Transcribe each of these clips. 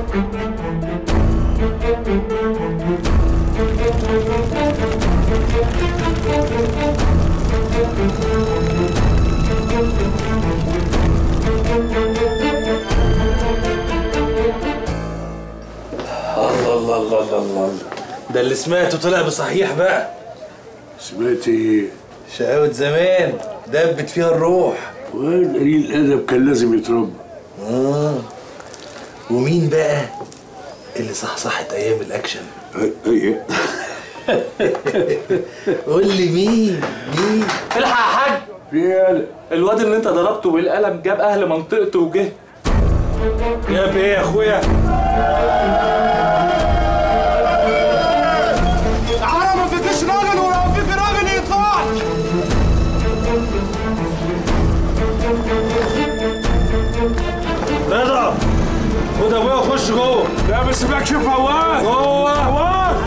الله الله الله الله الله ده اللي سمعته طلع بصحيح بقى سمعت ايه؟ شقاوة زمان دبت فيها الروح واد قليل الادب كان لازم يتربى آه. ومين بقى اللي صحصحت ايام الاكشن ايه قول لي مين مين الحق يا حاج في الواد اللي انت ضربته بالقلم جاب اهل منطقته وجه جاب ايه يا اخويا تعالى ما فيكش راجل ولو فيك راجل يطلع رضا خد ابويا وخش جوه لا بس سيبكش فواز جوه فواز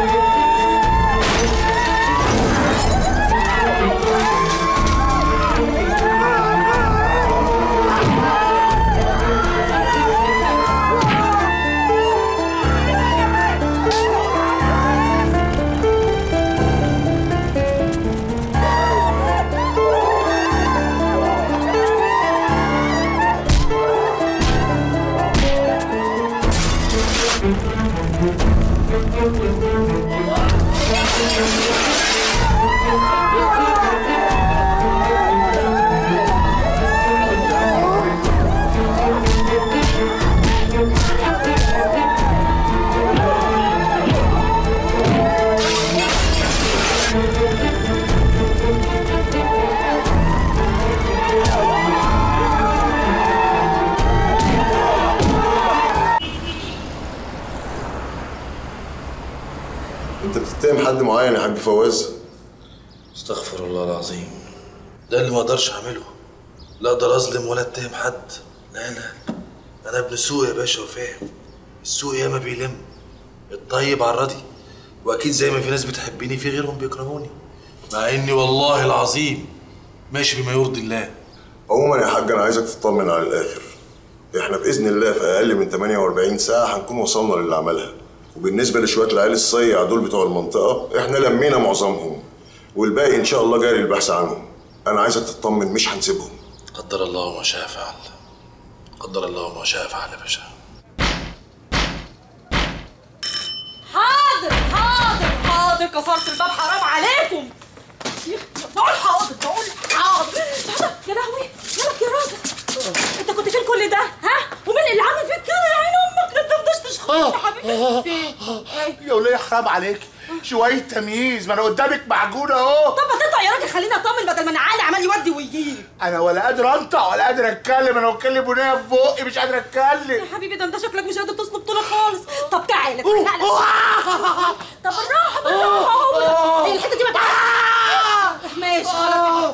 انت بتتهم حد معين يا حاج فواز استغفر الله العظيم ده اللي ما اقدرش اعمله لا اقدر اظلم ولا اتهم حد لا لا انا ابن سوق يا باشا وفاهم السوق ياما بيلم الطيب على الراضي واكيد زي ما في ناس بتحبني في غيرهم بيكرهوني مع اني والله العظيم ماشي بما يرضي الله عموما يا حاج انا عايزك تطمن على الاخر احنا باذن الله في اقل من 48 ساعه هنكون وصلنا للي عملها وبالنسبه لشويه العيال الصيع دول بتوع المنطقه احنا لمينا معظمهم والباقي ان شاء الله جاري البحث عنهم انا عايزك تطمن مش هنسيبهم قدر الله ما شاء فعل قدر الله ما شاء فعل يا باشا حاضر حاضر حاضر كفرت الباب حرام عليكم بقول حاضر بقول حاضر يا لهوي مالك يا راجل انت كنت فين كل ده ها ومين اللي عامل فيك كده يا عين امك ده انت مدشتش خالص يا حبيبي فين يا وليه حرام عليك شويه تمييز ما انا قدامك معجون اهو طب ما تطلع يا راجل خليني اطمن بدل ما انا عالي عمال يودي ويجيب انا ولا قادر انطق ولا قادر اتكلم انا بتكلم بنيه في بقي مش قادر اتكلم يا حبيبي ده انت شكلك مش قادر تصلب طولك خالص طب تعالى تعالى طب بالراحه بالراحه هي الحته دي ما تعالى ماشي خلاص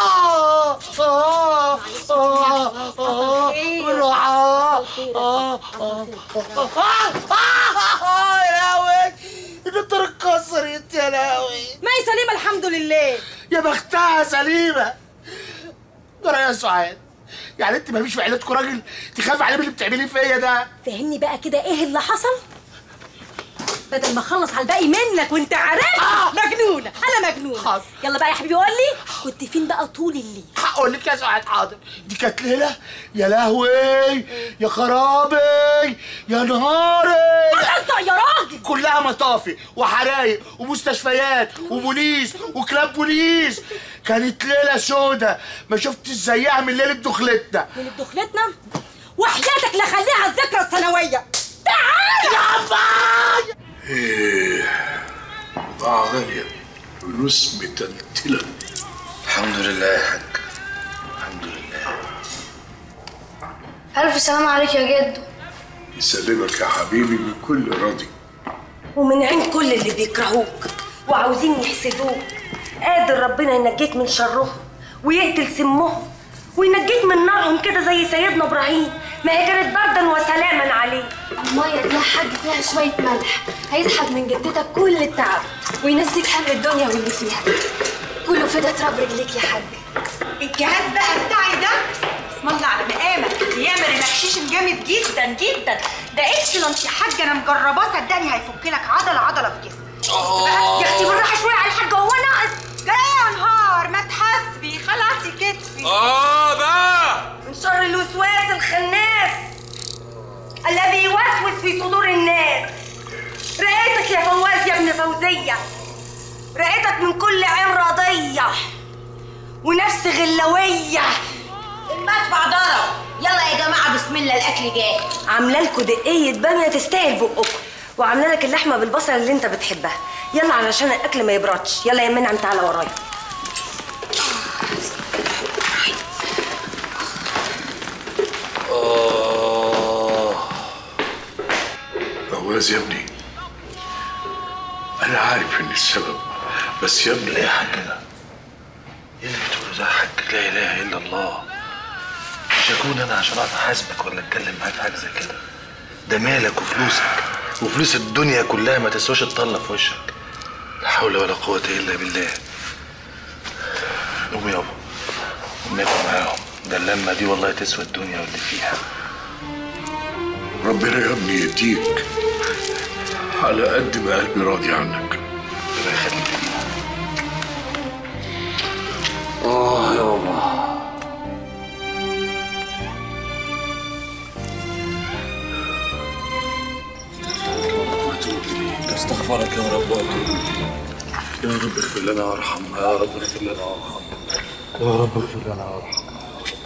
يا لهوي النطر اتكسرت يا لهوي ما هي سليمه الحمد لله يا بختها سليمه جرى يا سعاد يعني انت مفيش في عيلتكم راجل تخاف عليه من اللي بتعمليه فيا ده فهمني بقى كده ايه اللي حصل بدل ما اخلص على الباقي منك وانت عارف مجنونه انا مجنونه حاضر. يلا بقى يا حبيبي قول لي كنت فين بقى طول الليل هقول لك يا سعاد حاضر دي كانت ليله يا لهوي يا خرابي يا نهاري انت يا راجل كلها مطافي وحرايق ومستشفيات وبوليس وكلاب بوليس كانت ليله سودة ما شفتش زيها من ليله دخلتنا من دخلتنا وحياتك لا خليها الذكرى السنويه تعال يا عباي بضاعة غالية فلوس متلتلة الحمد لله يا حاج الحمد لله ألف سلام عليك يا جدو يسلمك يا حبيبي بكل راضي ومن عين كل اللي بيكرهوك وعاوزين يحسدوك قادر ربنا ينجيك من شرهم ويقتل سمهم وينجيك من نارهم كده زي سيدنا ابراهيم ما هي كانت بردا وسلاما عليه المية دي يا حاج فيها شوية ملح هيسحب من جدتك كل التعب وينسيك حمل الدنيا واللي فيها كله فدا تراب رجليك يا حاج الجهاز بقى بتاعي ده بسم الله على مقامك بيعمل ريلاكسيشن جامد جدا جدا ده اكسلنت يا حاج انا مجرباه صدقني هيفك لك عضله عضله في جسمك بس بقى يا اختي بالراحه شويه على الحاج هو ناقص جاي يا نهار ما تحسبي خلعتي كتفي اه بقى من شر الوسواس الخناس الذي يوسوس في صدور الناس رأيتك يا فواز يا ابن فوزية رأيتك من كل عين راضية ونفس غلوية المدفع ضرب يلا يا جماعه بسم الله الاكل جاي عامله لكم دقية بامية تستاهل بقكم وعامله لك اللحمة بالبصل اللي انت بتحبها يلا علشان الاكل ما يبردش يلا يا منعم تعالى ورايا آه فواز يا ابني انا عارف ان السبب بس يا ابني لا يا حاج لا ايه اللي بتقوله ده يا حاج لا اله الا الله مش هكون انا عشان اقعد احاسبك ولا اتكلم معاك في حاجه زي كده ده مالك وفلوسك وفلوس الدنيا كلها ما تسواش الطله في وشك لا حول ولا قوه الا بالله قوم يابا قوم ناكل معاهم ده اللمه دي والله تسوى الدنيا واللي فيها ربنا يا ابني يديك على قد ما قلبي راضي عنك ربنا يخليك اه يابا استغفرك يا رب واتوب يا رب اغفر لنا وارحمنا يا رب اغفر لنا وارحمنا يا رب اغفر لنا وارحمنا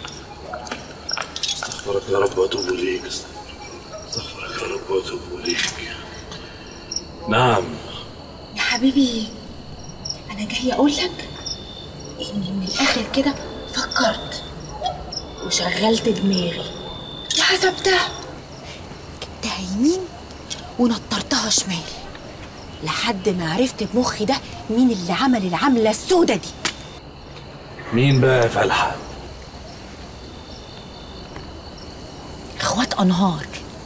استغفرك يا رب واتوب اليك استغفرك يا رب واتوب اليك نعم يا حبيبي انا جاي اقول لك اني من الاخر كده فكرت وشغلت دماغي وحسبتها جبتها يمين ونطرتها شمال لحد ما عرفت بمخي ده مين اللي عمل العملة السودة دي مين بقى يا فلحة؟ اخوات انهار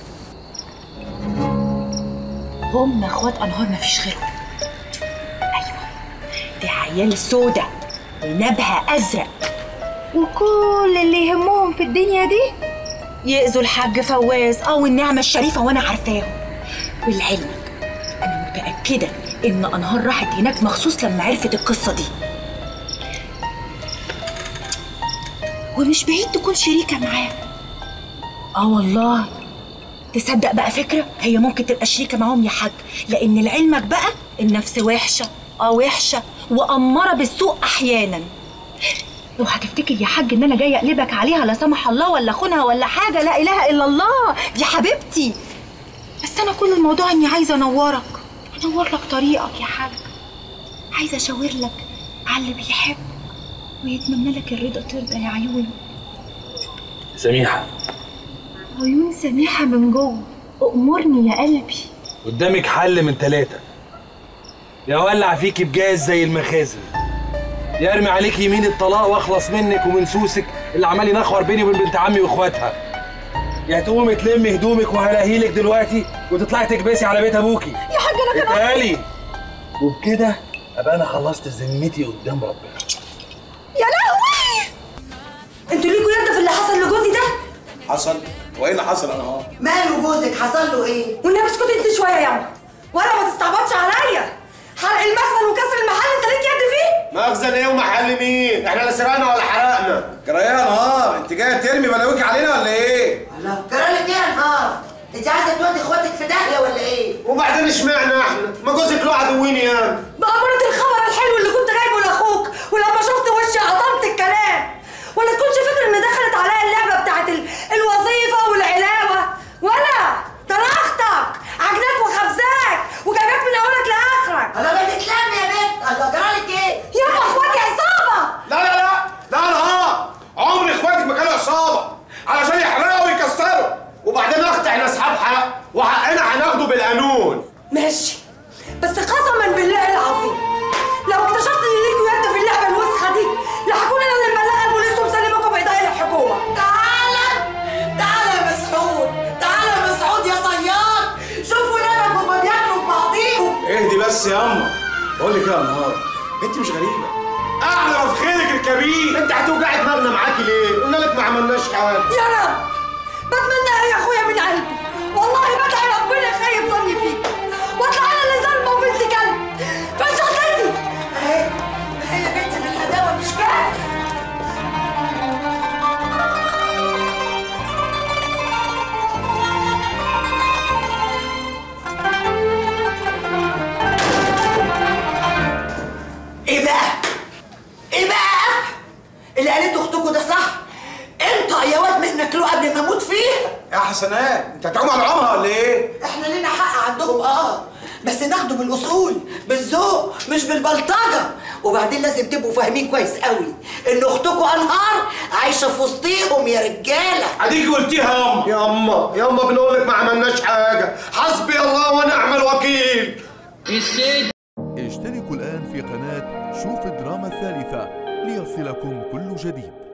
هم اخوات انهار مفيش غيرهم ايوه دي عيال سودة ونبها ازرق وكل اللي يهمهم في الدنيا دي يأذوا الحاج فواز او النعمة الشريفة وانا عارفاهم ولعلمك انا متأكدة ان انهار راحت هناك مخصوص لما عرفت القصة دي ومش بعيد تكون شريكة معاه اه والله تصدق بقى فكرة هي ممكن تبقى شريكة معاهم يا حاج لأن لعلمك بقى النفس وحشة اه وحشة وأمارة بالسوء أحيانا لو هتفتكر يا حاج ان انا جايه اقلبك عليها لا سمح الله ولا خونها ولا حاجه لا اله الا الله دي حبيبتي بس انا كل الموضوع اني عايزه انورك انور لك طريقك يا حاج عايزه اشاور لك على اللي بيحب ويتمنى لك الرضا ترضى يا عيوني سميحة عيون سميحة من جوه أأمرني يا قلبي قدامك حل من ثلاثة يا ولع فيكي بجاز زي المخازن يا ارمي عليك يمين الطلاق واخلص منك ومن سوسك اللي عمال ينخور بيني وبين بنت عمي واخواتها يا تقومي تلمي هدومك وهلاهيلك دلوقتي وتطلعي تكبسي على بيت ابوكي يا حاج أنا كمان اتقالي وبكده ابقى انا خلصت ذمتي قدام ربنا يا لهوي انتوا ليكوا يد في اللي حصل لجوزي ده حصل وايه اللي حصل انا اهو ماله جوزك حصل له ايه والنبي اسكتي انت شويه يا عم ولا ما تستعبطش عليا حرق المخزن وكسر المحل انت ليك يد فيه مخزن ايه ومحل مين احنا لا سرقنا ولا حرقنا جرايه نهار انت جايه ترمي بلاويك علينا ولا ايه الله جرالك ايه يا نهار انت عايزه تودي اخواتك في داهيه ولا ايه وبعدين اشمعنى احنا ما جوزك له عدوين يعني بأمارة الخبر الحلو اللي كنت جايبه لاخوك ولما شفت وشي قطمت الكلام ولا تكونش فاكر ان دخلت عليا اللعبه بتاعت ال... الوظيفه والعلاوه ولا ده انا اختك عجناك وخبزاك وجايباك من اولك لاخرك الله ما تتلم يا بنت الله جرالك ايه يابا اخواتي عصابه لا لا لا لا نهار عمر اخواتك ما كانوا عصابه علشان يحرقوا ويكسروا وبعدين اختي احنا اصحاب حق وحقنا هناخده بالقانون ماشي بس قسما بالله العظيم لو اكتشفت ان ليكوا يد في اللعبه الوسخه دي لهكون انا اللي مبلغه البوليس ومسلمكم بايديا الحكومه تعالى تعالى يا مسعود تعالى يا مسعود يا صياد شوفوا نبك وما بياكلوا في بعضيهم اهدي بس يا اما بقول لك ايه يا نهار انت مش غريبه اعلى في خيرك الكبير انت هتوجعي دماغنا معاكي ليه قلنا لك ما عملناش حاجه يا رب بتمناها يا اخويا من قلبي والله بدعي ربنا يخيب ظني فيك واطلع انا اللي ظالمه وبنت كلب فين شنطتي؟ اهي اهي يا بنتي من الهداوه مش كافي ايه بقى؟ ايه بقى؟ اللي قالته اختكوا ده صح؟ انتوا يا واد منك له قبل ما اموت فيها يا حسنات انت هتعوم على عمها ولا ايه؟ احنا لينا حق عندهم اه بس ناخده بالاصول بالذوق مش بالبلطجه وبعدين لازم تبقوا فاهمين كويس قوي ان اختكوا انهار عايشه في وسطيهم يا رجاله اديكي قلتيها ياما ياما ياما بنقول لك ما عملناش حاجه حسبي الله ونعم الوكيل اشتركوا الآن في قناة شوف الدراما الثالثة ليصلكم كل جديد